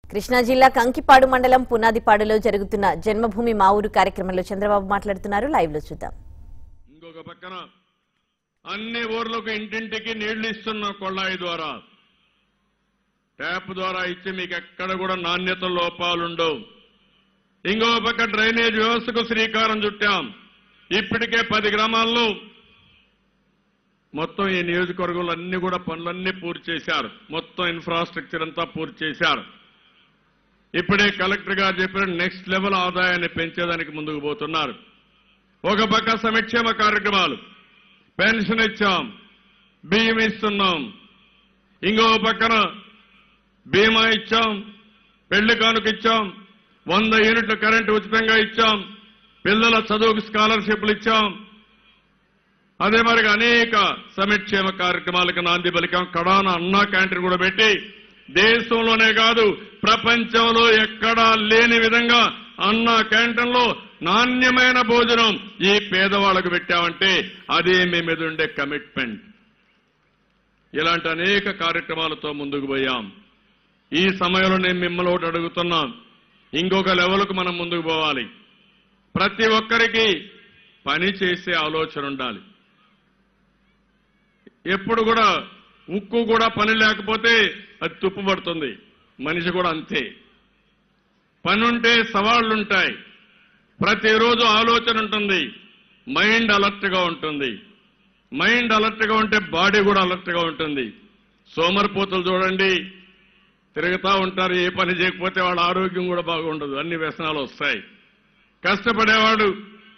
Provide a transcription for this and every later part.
కృష్ణా జిల్లా కంకిపాడు మండలం పునాదిపాడులో జరుగుతున్న జన్మభూమి మా ఊరు కార్యక్రమంలో చంద్రబాబు మాట్లాడుతున్నారు లైవ్ లో చూద్దాం ఇంకొక పక్కన అన్ని ఊర్లకు ఇంటింటికి నీళ్లు ఇస్తున్న కొళ్ళాయి ద్వారా ట్యాప్ ద్వారా ఇచ్చి మీకు ఎక్కడ కూడా నాణ్యత లోపాలుండవు ఇంకొక పక్క డ్రైనేజ్ వ్యవస్థకు శ్రీకారం చుట్టాం ఇప్పటికే పది గ్రామాల్లో మొత్తం ఈ నియోజకవర్గంలో అన్ని కూడా పనులన్నీ పూర్తి చేశారు మొత్తం ఇన్ఫ్రాస్ట్రక్చర్ అంతా పూర్తి చేశారు ఇప్పుడే కలెక్టర్ గారు చెప్పిన నెక్స్ట్ లెవెల్ ఆదాయాన్ని పెంచేదానికి ముందుకు పోతున్నారు ఒక పక్క సంక్షేమ కార్యక్రమాలు పెన్షన్ ఇచ్చాం బియ్యం ఇస్తున్నాం ఇంకో పక్కన బీమా ఇచ్చాం పెళ్లి కానుక ఇచ్చాం వంద యూనిట్ల కరెంటు ఉచితంగా ఇచ్చాం పిల్లల చదువుకు స్కాలర్షిప్లు ఇచ్చాం అదే మరి అనేక సంక్షేమ కార్యక్రమాలకు నాంది పలికాం కడాన అన్నా క్యాంటీన్ కూడా పెట్టి దేశంలోనే కాదు ప్రపంచంలో ఎక్కడా లేని విధంగా అన్నా క్యాంటీన్లో నాణ్యమైన భోజనం ఈ పేదవాళ్లకు పెట్టామంటే అదే మీ మీద ఉండే కమిట్మెంట్ ఇలాంటి అనేక కార్యక్రమాలతో ముందుకు పోయాం ఈ సమయంలో నేను మిమ్మల్ని ఒకటి అడుగుతున్నా ఇంకొక లెవెల్కు మనం ముందుకు పోవాలి ప్రతి ఒక్కరికి పని చేసే ఆలోచన ఉండాలి ఎప్పుడు కూడా ఉక్కు కూడా పని లేకపోతే అది తుప్పుపడుతుంది మనిషి కూడా అంతే పని ఉంటే సవాళ్లుంటాయి ప్రతిరోజు ఆలోచన ఉంటుంది మైండ్ అలర్ట్ గా ఉంటుంది మైండ్ అలర్ట్ గా ఉంటే బాడీ కూడా అలర్ట్ గా ఉంటుంది సోమరిపోతులు చూడండి తిరుగుతా ఉంటారు ఏ పని చేయకపోతే వాళ్ళ ఆరోగ్యం కూడా బాగుండదు అన్ని వ్యసనాలు వస్తాయి కష్టపడేవాడు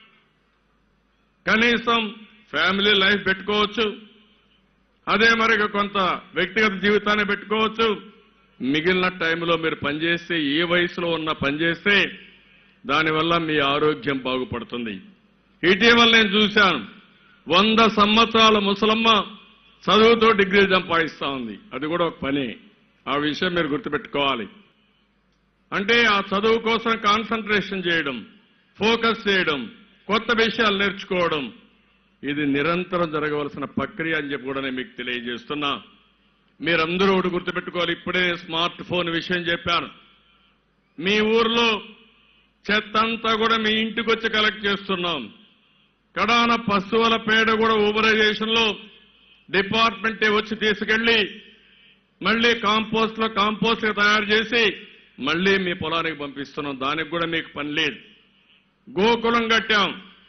కనీసం ఫ్యామిలీ లైఫ్ పెట్టుకోవచ్చు అదే మరి కొంత వ్యక్తిగత జీవితాన్ని పెట్టుకోవచ్చు మిగిలిన టైంలో మీరు పనిచేస్తే ఏ వయసులో ఉన్న పనిచేస్తే దానివల్ల మీ ఆరోగ్యం బాగుపడుతుంది ఇటీవల నేను చూశాను వంద సంవత్సరాల ముసలమ్మ చదువుతో డిగ్రీ సంపాదిస్తా ఉంది అది కూడా ఒక పని ఆ విషయం మీరు గుర్తుపెట్టుకోవాలి అంటే ఆ చదువు కోసం కాన్సన్ట్రేషన్ చేయడం ఫోకస్ చేయడం కొత్త విషయాలు నేర్చుకోవడం ఇది నిరంతరం జరగవలసిన ప్రక్రియ అని చెప్పి కూడా నేను మీకు తెలియజేస్తున్నా మీరందరూ ఒకటి గుర్తుపెట్టుకోవాలి ఇప్పుడే స్మార్ట్ ఫోన్ విషయం చెప్పాను మీ ఊర్లో చెత్త అంతా కూడా మీ ఇంటికి వచ్చి కలెక్ట్ చేస్తున్నాం కడాన పశువుల పేడ కూడా ఊబరైజేషన్ లో డిపార్ట్మెంటే వచ్చి తీసుకెళ్లి మళ్ళీ కాంపోస్ట్ లో కాంపోస్ట్ తయారు చేసి మళ్ళీ మీ పొలానికి పంపిస్తున్నాం దానికి కూడా మీకు పని లేదు గోకులం కట్టాం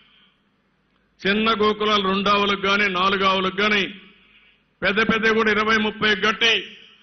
చిన్న గోకులాలు రెండావులకు కానీ నాలుగావులకు కానీ పెద్ద పెద్ద కూడా ఇరవై ముప్పై కట్టి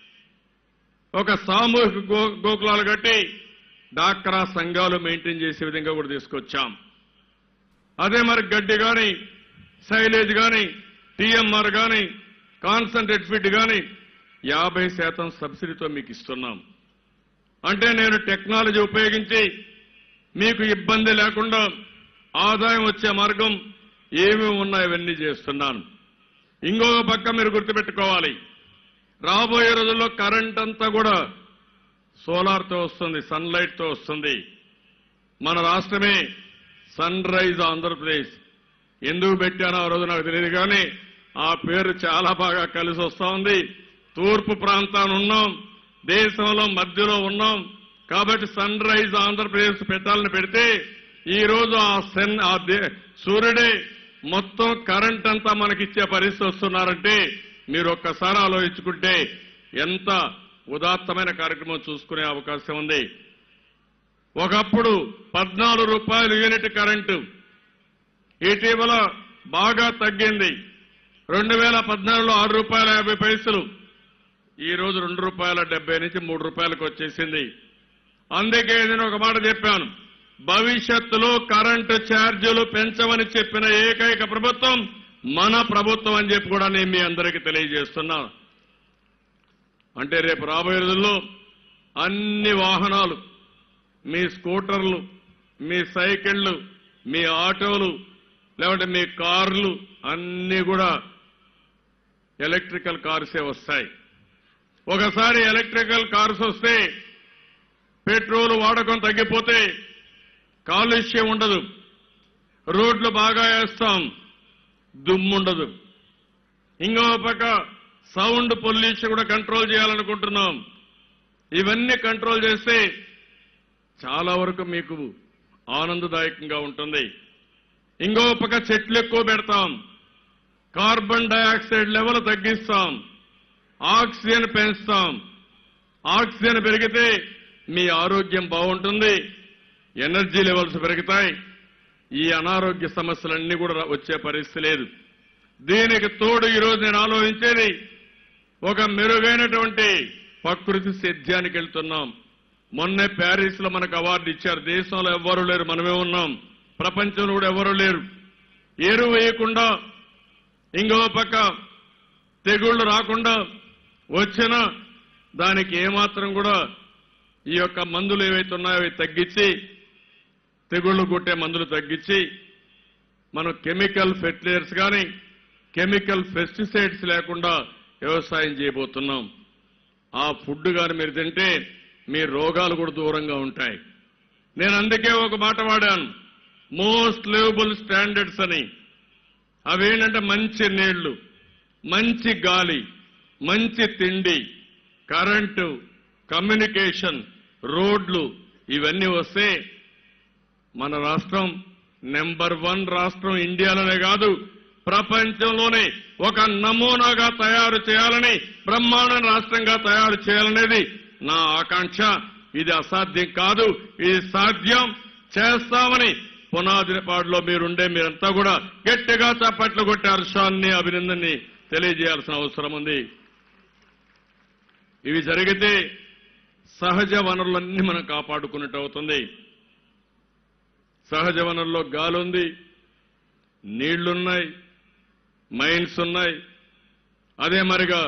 ఒక సామూహిక గో గోకులాలు కట్టి డాక్రా సంఘాలు మెయింటైన్ చేసే విధంగా కూడా తీసుకొచ్చాం అదే మరి గడ్డి కానీ సైలేజ్ కానీ టీఎంఆర్ కానీ కాన్సన్ట్రేట్ ఫిట్ కానీ యాభై శాతం సబ్సిడీతో మీకు ఇస్తున్నాం అంటే నేను టెక్నాలజీ ఉపయోగించి మీకు ఇబ్బంది లేకుండా ఆదాయం వచ్చే మార్గం ఏమేమి ఉన్నాయో ఇవన్నీ చేస్తున్నాను ఇంకొక పక్క మీరు గుర్తుపెట్టుకోవాలి రాబోయే రోజుల్లో కరెంట్ అంతా కూడా సోలార్తో వస్తుంది సన్లైట్తో వస్తుంది మన రాష్ట్రమే సన్ రైజ్ ఆంధ్రప్రదేశ్ ఎందుకు పెట్టానో ఆ రోజు నాకు తెలియదు కానీ ఆ పేరు చాలా బాగా కలిసి వస్తా ఉంది తూర్పు ప్రాంతాన్ని ఉన్నాం దేశంలో మధ్యలో ఉన్నాం కాబట్టి సన్ రైజ్ ఆంధ్రప్రదేశ్ పెట్టాలని పెడితే ఈ రోజు ఆ సెన్ ఆ దే- సూర్యుడే మొత్తం కరెంట్ అంతా మనకిచ్చే పరిస్థితి వస్తున్నారంటే మీరు ఒక్కసారి ఆలోచించుకుంటే ఎంత ఉదాత్తమైన కార్యక్రమం చూసుకునే అవకాశం ఉంది ఒకప్పుడు పద్నాలుగు రూపాయలు యూనిట్ కరెంటు ఇటీవల బాగా తగ్గింది రెండు వేల పద్నాలుగులో ఆరు రూపాయల యాభై పైసలు ఈ రోజు రెండు రూపాయల డెబ్బై నుంచి మూడు రూపాయలకు వచ్చేసింది అందుకే నేను ఒక మాట చెప్పాను భవిష్యత్తులో కరెంటు ఛార్జీలు పెంచమని చెప్పిన ఏకైక ప్రభుత్వం మన ప్రభుత్వం అని చెప్పి కూడా నేను మీ అందరికీ తెలియజేస్తున్నా అంటే రేపు రాబోయే రోజుల్లో అన్ని వాహనాలు మీ స్కూటర్లు మీ సైకిళ్లు మీ ఆటోలు లేకుంటే మీ కార్లు అన్నీ కూడా ఎలక్ట్రికల్ కార్సే వస్తాయి ఒకసారి ఎలక్ట్రికల్ కార్స్ వస్తే పెట్రోల్ వాడకం తగ్గిపోతే కాలుష్యం ఉండదు రోడ్లు బాగా వేస్తాం దుమ్ముండదు ఇంకో పక్క సౌండ్ పొల్యూషన్ కూడా కంట్రోల్ చేయాలనుకుంటున్నాం ఇవన్నీ కంట్రోల్ చేస్తే చాలా వరకు మీకు ఆనందదాయకంగా ఉంటుంది ఇంకో పక్క చెట్లు ఎక్కువ పెడతాం కార్బన్ డయాక్సైడ్ లెవెల్ తగ్గిస్తాం ఆక్సిజన్ పెంచుతాం ఆక్సిజన్ పెరిగితే మీ ఆరోగ్యం బాగుంటుంది ఎనర్జీ లెవెల్స్ పెరుగుతాయి ఈ అనారోగ్య సమస్యలన్నీ కూడా రా- వచ్చే పరిస్థితి లేదు దీనికి తోడు ఈరోజు నేను ఆలోచించేది ఒక మెరుగైనటువంటి ప్రకృతి సేద్యానికి వెళ్తున్నాం మొన్నే ప్యారిస్ లో మనకు అవార్డు ఇచ్చారు దేశంలో ఎవ్వరూ లేరు మనమే ఉన్నాం ప్రపంచంలో కూడా ఎవరూ లేరు ఎరువు వేయకుండా ఇంకో పక్క తెగుళ్లు రాకుండా వచ్చినా దానికి ఏమాత్రం కూడా ఈ యొక్క మందులు ఏవైతే ఉన్నాయో అవి తగ్గించి తెగుళ్లు కొట్టే మందులు తగ్గించి మనం కెమికల్ ఫెర్టిలైజర్స్ కానీ కెమికల్ పెస్టిసైడ్స్ లేకుండా వ్యవసాయం చేయబోతున్నాం ఆ ఫుడ్ కానీ మీరు తింటే మీ రోగాలు కూడా దూరంగా ఉంటాయి నేను అందుకే ఒక మాట వాడాను మోస్ట్ లివబుల్ స్టాండర్డ్స్ అని అవేంటంటే మంచి నీళ్లు మంచి గాలి మంచి తిండి కరెంటు కమ్యూనికేషన్ రోడ్లు ఇవన్నీ వస్తే మన రాష్ట్రం నెంబర్ వన్ రాష్ట్రం ఇండియాలోనే కాదు ప్రపంచంలోనే ఒక నమూనాగా తయారు చేయాలని బ్రహ్మాండ రాష్ట్రంగా తయారు చేయాలనేది నా ఆకాంక్ష ఇది అసాధ్యం కాదు ఇది సాధ్యం చేస్తామని పునాదిపాడులో మీరుండే మీరంతా కూడా గట్టిగా చప్పట్లు కొట్టే హర్షాన్ని అభినందనని తెలియజేయాల్సిన అవసరం ఉంది ఇవి జరిగితే సహజ వనరులన్నీ మనం కాపాడుకున్నట్టు అవుతుంది సహజ వనరుల్లో గాలి ఉంది నీళ్లున్నాయి మైన్స్ ఉన్నాయి అదే మరిగా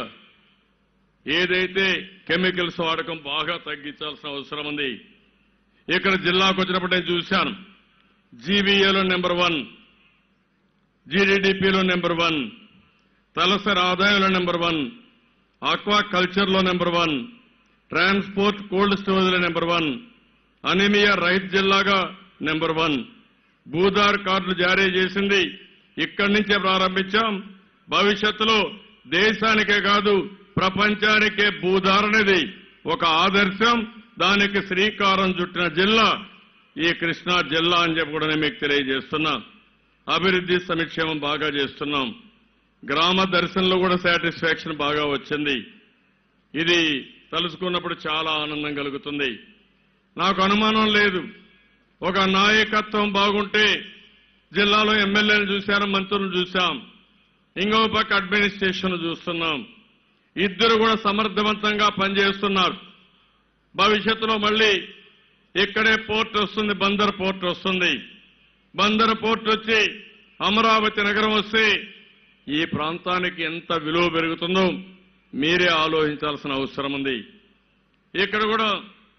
ఏదైతే కెమికల్స్ వాడకం బాగా తగ్గించాల్సిన అవసరం ఉంది ఇక్కడ జిల్లాకు వచ్చినప్పుడు నేను చూశాను జీవీఏలో నెంబర్ వన్ జీడీడీపీలో నెంబర్ వన్ తలసరి ఆదాయంలో నెంబర్ వన్ ఆక్వా కల్చర్లో నెంబర్ వన్ ట్రాన్స్పోర్ట్ కోల్డ్ స్టోరేజ్లో నెంబర్ వన్ అనిమియా రైతు జిల్లాగా నెంబర్ వన్ భూధార్ కార్డులు జారీ చేసింది ఇక్కడి నుంచే ప్రారంభించాం భవిష్యత్తులో దేశానికే కాదు ప్రపంచానికే భూధార్ అనేది ఒక ఆదర్శం దానికి శ్రీకారం చుట్టిన జిల్లా ఈ కృష్ణా జిల్లా అని చెప్పి కూడా నేను మీకు తెలియజేస్తున్నా అభివృద్ధి సంక్షేమం బాగా చేస్తున్నాం గ్రామ దర్శనంలో కూడా సాటిస్ఫాక్షన్ బాగా వచ్చింది ఇది తలుచుకున్నప్పుడు చాలా ఆనందం కలుగుతుంది నాకు అనుమానం లేదు ఒక నాయకత్వం బాగుంటే జిల్లాలో ఎమ్మెల్యేలు చూశాను మంత్రులను చూశాం ఇంకో పక్క అడ్మినిస్ట్రేషన్ చూస్తున్నాం ఇద్దరు కూడా సమర్థవంతంగా పనిచేస్తున్నారు భవిష్యత్తులో మళ్ళీ ఇక్కడే పోర్ట్ వస్తుంది బందర్ పోర్ట్ వస్తుంది బందర్ పోర్ట్ వచ్చి అమరావతి నగరం వస్తే ఈ ప్రాంతానికి ఎంత విలువ పెరుగుతుందో మీరే ఆలోచించాల్సిన అవసరం ఉంది ఇక్కడ కూడా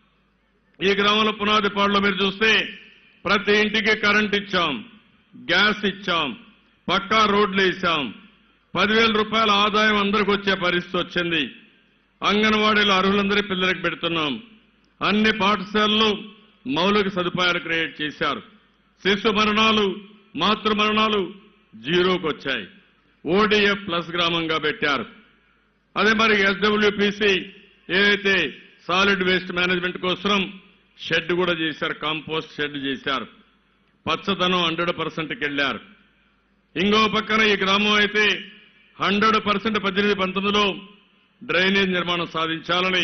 ఈ గ్రామంలో పునాదిపాడులో మీరు చూస్తే ప్రతి ఇంటికి కరెంట్ ఇచ్చాం గ్యాస్ ఇచ్చాం పక్కా రోడ్లు వేసాం పదివేల రూపాయల ఆదాయం అందరికి వచ్చే పరిస్థితి వచ్చింది అంగన్వాడీలో అర్హులందరి పిల్లలకు పెడుతున్నాం అన్ని పాఠశాలలు మౌలిక సదుపాయాలు క్రియేట్ చేశారు శిశు మరణాలు మాతృ మరణాలు జీరోకి వచ్చాయి ఓడిఎఫ్ ప్లస్ గ్రామంగా పెట్టారు అదే మరి ఎస్డబ్ల్యూపీసీ ఏదైతే సాలిడ్ వేస్ట్ మేనేజ్మెంట్ కోసం షెడ్ కూడా చేశారు కాంపోస్ట్ షెడ్ చేశారు పచ్చదనం హండ్రెడ్ పర్సెంట్కి వెళ్ళారు ఇంకో పక్కన ఈ గ్రామం అయితే హండ్రెడ్ పర్సెంట్ పద్దెనిమిది పంతొమ్మిదిలో డ్రైనేజ్ నిర్మాణం సాధించాలని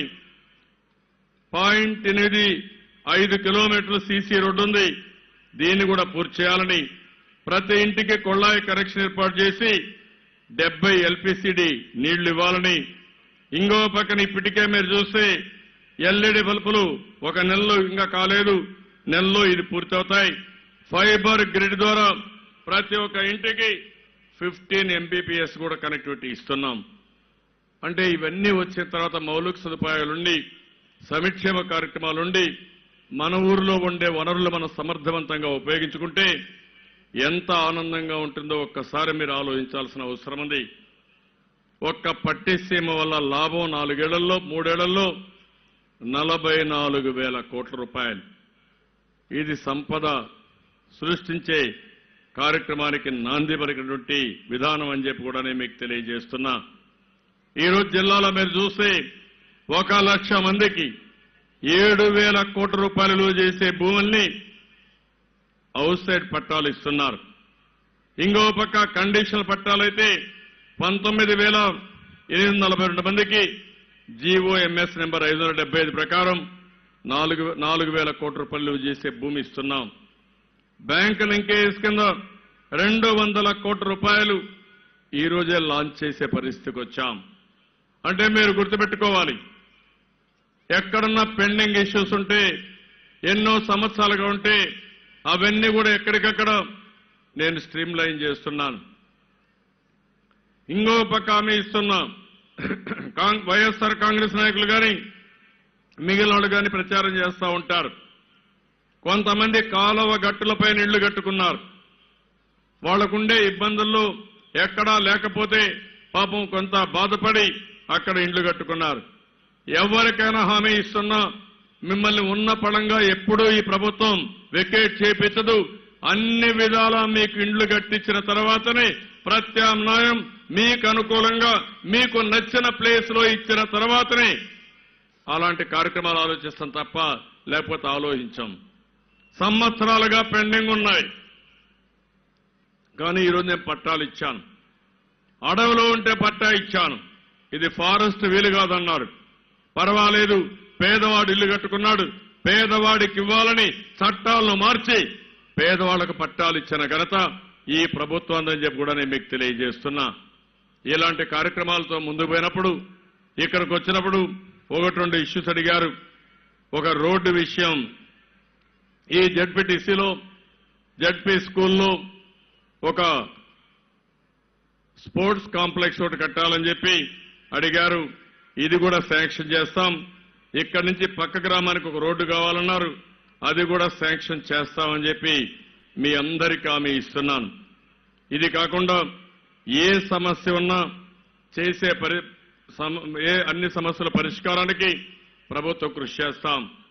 పాయింట్ ఎనిమిది ఐదు కిలోమీటర్ల సీసీ రోడ్డు ఉంది దీన్ని కూడా పూర్తి చేయాలని ప్రతి ఇంటికి కొళ్ళాయి కనెక్షన్ ఏర్పాటు చేసి డెబ్బై ఎల్పిసిడి నీళ్లు ఇవ్వాలని ఇంకో పక్కన ఇప్పటికే మీరు చూస్తే ఎల్ఈడి బల్బులు ఒక నెలలో ఇంకా కాలేదు నెలలో ఇది పూర్తవుతాయి ఫైబర్ గ్రిడ్ ద్వారా ప్రతి ఒక్క ఇంటికి ఫిఫ్టీన్ ఎంబీపీఎస్ కూడా కనెక్టివిటీ ఇస్తున్నాం అంటే ఇవన్నీ వచ్చిన తర్వాత మౌలిక సదుపాయాలుండి సంక్షేమ కార్యక్రమాలుండి మన ఊరిలో ఉండే వనరులు మనం సమర్థవంతంగా ఉపయోగించుకుంటే ఎంత ఆనందంగా ఉంటుందో ఒక్కసారి మీరు ఆలోచించాల్సిన అవసరం ఉంది ఒక్క పట్టిసీమ వల్ల లాభం నాలుగేళ్లలో మూడేళ్లలో నలభై నాలుగు వేల కోట్ల రూపాయలు ఇది సంపద సృష్టించే కార్యక్రమానికి నాంది పలికినటువంటి విధానం అని చెప్పి కూడా నేను మీకు తెలియజేస్తున్నా ఈరోజు జిల్లాలో మీరు చూస్తే ఒక లక్ష మందికి ఏడు వేల కోట్ల రూపాయలు విలువ చేసే భూముల్ని అవుట్ సైడ్ పట్టాలు ఇస్తున్నారు ఇంకో పక్క కండిషనల్ పట్టాలైతే పంతొమ్మిది వేల ఎనిమిది నలభై రెండు మందికి జీఓఎంఎస్ నెంబర్ ఐదు వందల డెబ్బై ఐదు ప్రకారం నాలుగు నాలుగు వేల కోట్ల రూపాయలు విలువ చేసే భూమి ఇస్తున్నాం బ్యాంకు లింకేజ్ కింద రెండు వందల కోట్ల రూపాయలు ఈ రోజే లాంచ్ చేసే పరిస్థితికి వచ్చాం అంటే మీరు గుర్తుపెట్టుకోవాలి ఎక్కడన్నా పెండింగ్ ఇష్యూస్ ఉంటే ఎన్నో సంవత్సరాలుగా ఉంటే అవన్నీ కూడా ఎక్కడికక్కడ నేను స్ట్రీమ్ లైన్ చేస్తున్నాను ఇంకో పక్క హామీ ఇస్తున్నా కాంగ్- వైఎస్ఆర్ కాంగ్రెస్ నాయకులు కానీ మిగిలిన వాళ్ళు కానీ ప్రచారం చేస్తూ ఉంటారు కొంతమంది కాలువ గట్టులపై నీళ్లు కట్టుకున్నారు వాళ్లకుండే ఇబ్బందుల్లో ఎక్కడా లేకపోతే పాపం కొంత బాధపడి అక్కడ ఇండ్లు కట్టుకున్నారు ఎవరికైనా హామీ ఇస్తున్నా మిమ్మల్ని ఉన్న పడంగా ఎప్పుడూ ఈ ప్రభుత్వం వెకేట్ చేపించదు అన్ని విధాలా మీకు ఇండ్లు కట్టించిన తర్వాతనే ప్రత్యామ్నాయం మీకు అనుకూలంగా మీకు నచ్చిన ప్లేస్ లో ఇచ్చిన తర్వాతనే అలాంటి కార్యక్రమాలు ఆలోచిస్తాం తప్ప లేకపోతే ఆలోచించాం సంవత్సరాలుగా పెండింగ్ ఉన్నాయి కానీ ఈరోజు నేను పట్టాలు ఇచ్చాను అడవిలో ఉంటే పట్టా ఇచ్చాను ఇది ఫారెస్ట్ వీలు కాదన్నారు పర్వాలేదు పేదవాడు ఇల్లు కట్టుకున్నాడు పేదవాడికి ఇవ్వాలని చట్టాలను మార్చి పేదవాళ్లకు పట్టాలు ఇచ్చిన ఘనత ఈ ప్రభుత్వం అని చెప్పి కూడా నేను మీకు తెలియజేస్తున్నా ఇలాంటి కార్యక్రమాలతో ముందుకు పోయినప్పుడు ఇక్కడికి వచ్చినప్పుడు ఒకటి రెండు ఇష్యూస్ అడిగారు ఒక రోడ్డు విషయం ఈ జడ్పీటీసీలో జడ్పీ స్కూల్లో ఒక స్పోర్ట్స్ కాంప్లెక్స్ ఒకటి కట్టాలని చెప్పి అడిగారు ఇది కూడా శాంక్షన్ చేస్తాం ఇక్కడి నుంచి పక్క గ్రామానికి ఒక రోడ్డు కావాలన్నారు అది కూడా శాంక్షన్ చేస్తామని చెప్పి మీ అందరికీ హామీ ఇస్తున్నాను ఇది కాకుండా ఏ సమస్య ఉన్నా చేసే పరి సమ- ఏ అన్ని సమస్యల పరిష్కారానికి ప్రభుత్వం కృషి చేస్తాం